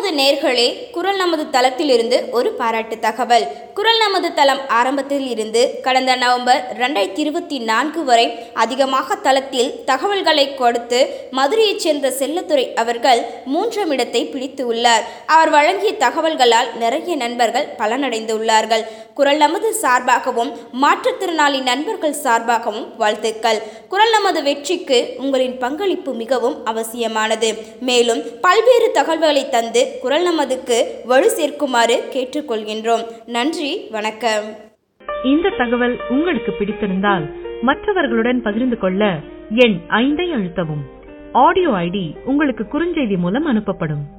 நமது நேர்களே குரல் நமது தளத்திலிருந்து ஒரு பாராட்டு தகவல் குரல் நமது தளம் ஆரம்பத்தில் இருந்து கடந்த நவம்பர் ரெண்டாயிரத்தி இருபத்தி நான்கு வரை அதிகமாக தளத்தில் தகவல்களை கொடுத்து மதுரையைச் சேர்ந்த செல்லத்துறை அவர்கள் மூன்றாம் இடத்தை பிடித்து உள்ளார் அவர் வழங்கிய தகவல்களால் நிறைய நண்பர்கள் பலனடைந்துள்ளார்கள் குரல் நமது சார்பாகவும் மாற்றுத்திறனாளி நண்பர்கள் சார்பாகவும் வாழ்த்துக்கள் குரல் நமது வெற்றிக்கு உங்களின் பங்களிப்பு மிகவும் அவசியமானது மேலும் பல்வேறு தகவல்களை தந்து குரல் நமதுக்கு வலு சேர்க்குமாறு கேட்டுக்கொள்கின்றோம் நன்றி வணக்கம் இந்த தகவல் உங்களுக்கு பிடித்திருந்தால் மற்றவர்களுடன் பகிர்ந்து கொள்ள எண் ஐந்தை அழுத்தவும் ஆடியோ ஐடி உங்களுக்கு குறுஞ்செய்தி மூலம் அனுப்பப்படும்